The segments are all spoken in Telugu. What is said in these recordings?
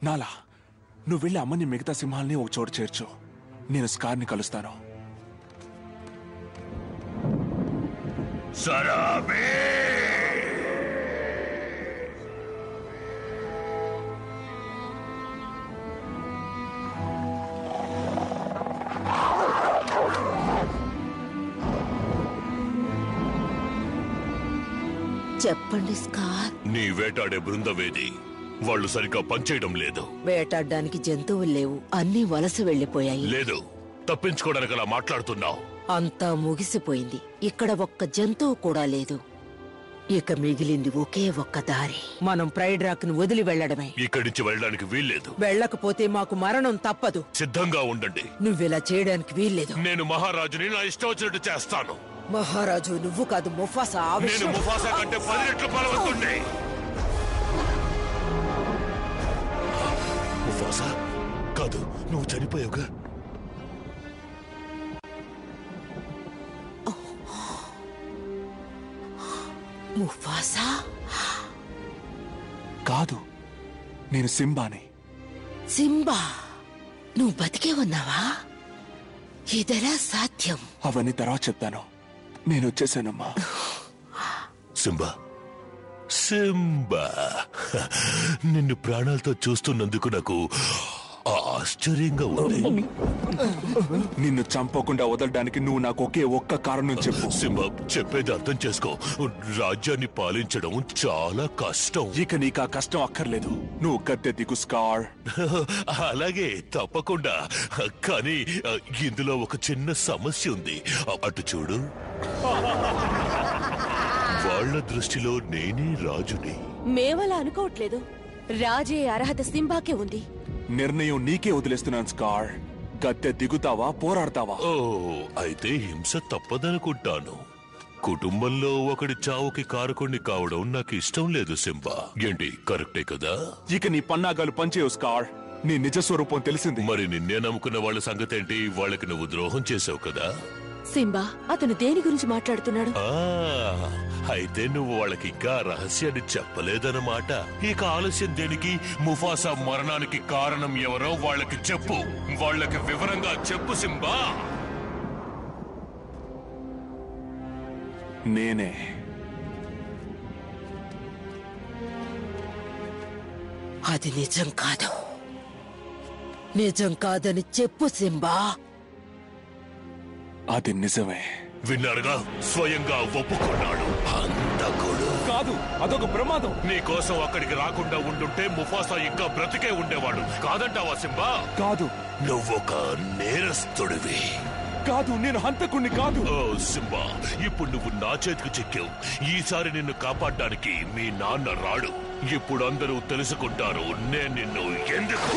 నాలా నువ్వు వెళ్ళి అమ్మని మిగతా సింహాల్ని ఒక చోటు చేర్చు నేను స్కార్ని కలుస్తాను సరాబే చెప్పండి స్కార్ నీ వేటాడే బృందవేది వాళ్ళు సరిగ్గా పనిచేయడం లేదు వేటాడడానికి జంతువులు లేవు అన్నీ వలస వెళ్లిపోయాయి లేదు తప్పించుకోవడానికి అలా మాట్లాడుతున్నావు అంతా ముగిసిపోయింది ఇక్కడ ఒక్క జంతువు కూడా లేదు ఇక మిగిలింది ఒకే ఒక్క దారి మనం ప్రైడ్ రాక్ ను వదిలి వెళ్లడమే ఇక్కడి నుంచి వెళ్ళడానికి వీల్లేదు వెళ్ళకపోతే మాకు మరణం తప్పదు సిద్ధంగా ఉండండి నువ్విలా చేయడానికి వీల్లేదు నేను మహారాజుని నా ఇష్టం వచ్చినట్టు చేస్తాను మహారాజు నువ్వు కాదు ముఫాసా ఆ నేను విషయం- ముఫాసా కంటే పది రెట్లు బలవంతుండే ముఫాసా కాదు నువ్వు చనిపోయావుగా ముఫాసా కాదు నేను సింబాని సింబా నువ్వు బతికే ఉన్నావా ఇదెలా సాధ్యం అవన్నీ తర్వాత చెప్తాను నేను వచ్చేసానమ్మా సింబా సింబా నిన్ను ప్రాణాలతో చూస్తున్నందుకు నాకు ఆశ్చర్యంగా ఉంది నిన్ను చంపకుండా వదలడానికి నువ్వు నాకు ఒకే ఒక్క కారణం చెప్పు సింబా చెప్పేది అర్థం చేసుకో రాజ్యాన్ని పాలించడం చాలా కష్టం ఇక నీకు ఆ కష్టం అక్కర్లేదు నువ్వు కత్తె దిగు స్కార్ అలాగే తప్పకుండా కానీ ఇందులో ఒక చిన్న సమస్య ఉంది అటు చూడు వాళ్ళ దృష్టిలో నేనే రాజుని మేమలా అనుకోవట్లేదు రాజే అర్హత సింబాకే ఉంది నిర్ణయం నీకే వదిలేస్తున్నాను స్కార్ కత్తె దిగుతావా పోరాడతావా ఓ అయితే హింస తప్పదనుకుంటాను కుటుంబంలో ఒకడి చావుకి కారకుణ్ణి కావడం నాకు ఇష్టం లేదు సింబా ఏంటి కరెక్టే కదా ఇక నీ పన్నాగాలు పనిచేయవు స్కార్ నీ నిజ స్వరూపం తెలిసింది మరి నిన్నే నమ్ముకున్న వాళ్ళ సంగతి ఏంటి వాళ్ళకి నువ్వు ద్రోహం చేసావు కదా సింబా అతను దేని గురించి మాట్లాడుతున్నాడు ఆ అయితే నువ్వు వాళ్ళకి ఇంకా ఆ రహస్యాన్ని చెప్పలేదన్నమాట ఇక ఆలస్యం దేనికి ముఫాసా మరణానికి కారణం ఎవరో వాళ్ళకి చెప్పు వాళ్ళకి వివరంగా చెప్పు సింబా నేనే అది నిజం కాదు నిజం కాదని చెప్పు సింబా అది నిజమే విన్నారుగా స్వయంగా ఒప్పుకున్నాడు అంతకుడు కాదు అదొక ప్రమాదం నీ కోసం అక్కడికి రాకుండా ఉండుంటే ముఫాసా ఇంకా బ్రతికే ఉండేవాడు కాదంటావా సింబా కాదు నువ్వొక నేరస్తుడివి కాదు నేను హంతకుణ్ణి కాదు ఓ సింబా ఇప్పుడు నువ్వు నా చేతికి చిక్కావు ఈసారి నిన్ను కాపాడడానికి మీ నాన్న రాడు ఇప్పుడు అందరూ తెలుసుకుంటారు నేను నిన్ను ఎందుకు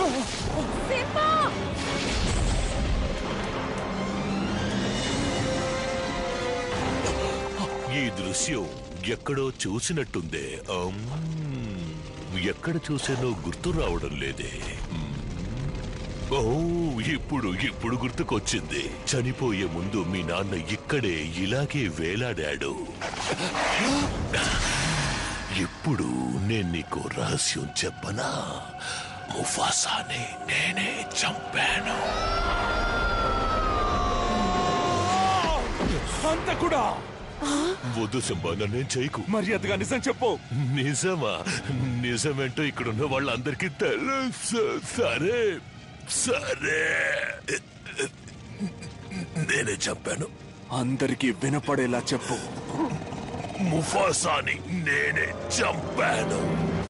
ఈ దృశ్యం ఎక్కడో చూసినట్టుందే అమ్, ఎక్కడ చూసానో గుర్తు రావడం లేదే మ్. ఓ ఇప్పుడు ఇప్పుడు గుర్తుకొచ్చింది చనిపోయే ముందు మీ నాన్న ఇక్కడే ఇలాగే వేలాడాడు ఇప్పుడు నేను నీకు రహస్యం చెప్పనా ముఫాసాని నేనే చంపాను హంతకుడా వద్దు సింబా నన్నేం చేయకు మర్యాదగా నిజం చెప్పు నిజమా నిజమేంటో ఇక్కడున్న వాళ్ళందరికీ తెలుసు సరే సరే నేనే చెప్పాను అందరికీ వినపడేలా చెప్పు ముఫాసాని నేనే చంపాను